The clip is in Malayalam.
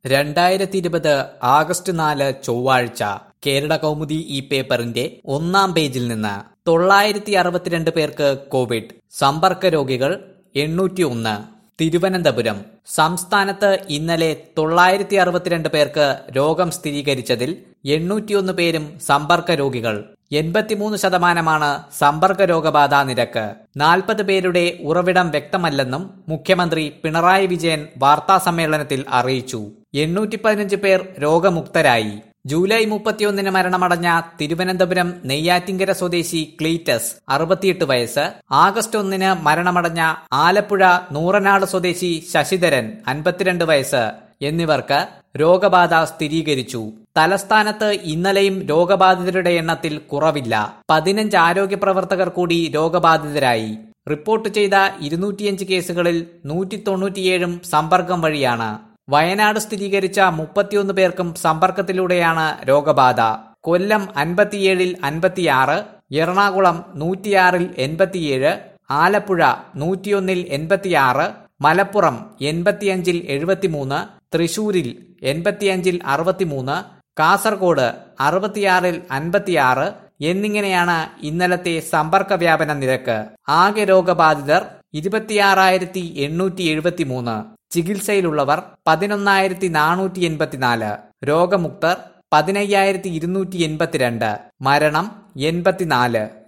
രണ്ടായിരത്തി ഇരുപത് ആഗസ്റ്റ് നാല് ചൊവ്വാഴ്ച കേരള കൗമുദി ഈ പേപ്പറിന്റെ ഒന്നാം പേജിൽ നിന്ന് തൊള്ളായിരത്തി അറുപത്തിരണ്ട് പേർക്ക് കോവിഡ് സമ്പർക്ക രോഗികൾ എണ്ണൂറ്റി ഒന്ന് തിരുവനന്തപുരം സംസ്ഥാനത്ത് ഇന്നലെ തൊള്ളായിരത്തി അറുപത്തിരണ്ട് പേർക്ക് രോഗം സ്ഥിരീകരിച്ചതിൽ എണ്ണൂറ്റിയൊന്ന് പേരും സമ്പർക്ക രോഗികൾ എൺപത്തിമൂന്ന് ശതമാനമാണ് സമ്പർക്ക രോഗബാധാ നിരക്ക് നാൽപ്പത് പേരുടെ ഉറവിടം വ്യക്തമല്ലെന്നും മുഖ്യമന്ത്രി പിണറായി വിജയൻ വാർത്താസമ്മേളനത്തിൽ അറിയിച്ചു എണ്ണൂറ്റി പതിനഞ്ച് പേർ രോഗമുക്തരായി ജൂലൈ മുപ്പത്തിയൊന്നിന് മരണമടഞ്ഞ തിരുവനന്തപുരം നെയ്യാറ്റിങ്കര സ്വദേശി ക്ലീറ്റസ് അറുപത്തിയെട്ട് വയസ്സ് ആഗസ്റ്റ് ഒന്നിന് മരണമടഞ്ഞ ആലപ്പുഴ നൂറനാട് സ്വദേശി ശശിധരൻ അൻപത്തിരണ്ട് വയസ്സ് എന്നിവർക്ക് രോഗബാധ സ്ഥിരീകരിച്ചു തലസ്ഥാനത്ത് ഇന്നലെയും രോഗബാധിതരുടെ എണ്ണത്തിൽ കുറവില്ല പതിനഞ്ച് ആരോഗ്യ പ്രവർത്തകർ കൂടി രോഗബാധിതരായി റിപ്പോർട്ട് ചെയ്ത ഇരുന്നൂറ്റിയഞ്ച് കേസുകളിൽ നൂറ്റി തൊണ്ണൂറ്റിയേഴും സമ്പർക്കം വഴിയാണ് വയനാട് സ്ഥിരീകരിച്ച മുപ്പത്തിയൊന്ന് പേർക്കും സമ്പർക്കത്തിലൂടെയാണ് രോഗബാധ കൊല്ലം അൻപത്തിയേഴിൽ അൻപത്തിയാറ് എറണാകുളം നൂറ്റിയാറിൽ എൺപത്തിയേഴ് ആലപ്പുഴ നൂറ്റിയൊന്നിൽ എൺപത്തിയാറ് മലപ്പുറം എൺപത്തിയഞ്ചിൽ എഴുപത്തിമൂന്ന് തൃശൂരിൽ എൺപത്തിയഞ്ചിൽ അറുപത്തിമൂന്ന് കാസർഗോഡ് അറുപത്തിയാറിൽ അൻപത്തിയാറ് എന്നിങ്ങനെയാണ് ഇന്നലത്തെ സമ്പർക്ക വ്യാപന നിരക്ക് ആകെ രോഗബാധിതർ ഇരുപത്തിയാറായിരത്തി എണ്ണൂറ്റി എഴുപത്തിമൂന്ന് ചികിത്സയിലുള്ളവർ പതിനൊന്നായിരത്തി നാനൂറ്റി എൺപത്തിനാല് രോഗമുക്തർ പതിനയ്യായിരത്തി ഇരുന്നൂറ്റി എൺപത്തിരണ്ട് മരണം എൺപത്തിനാല്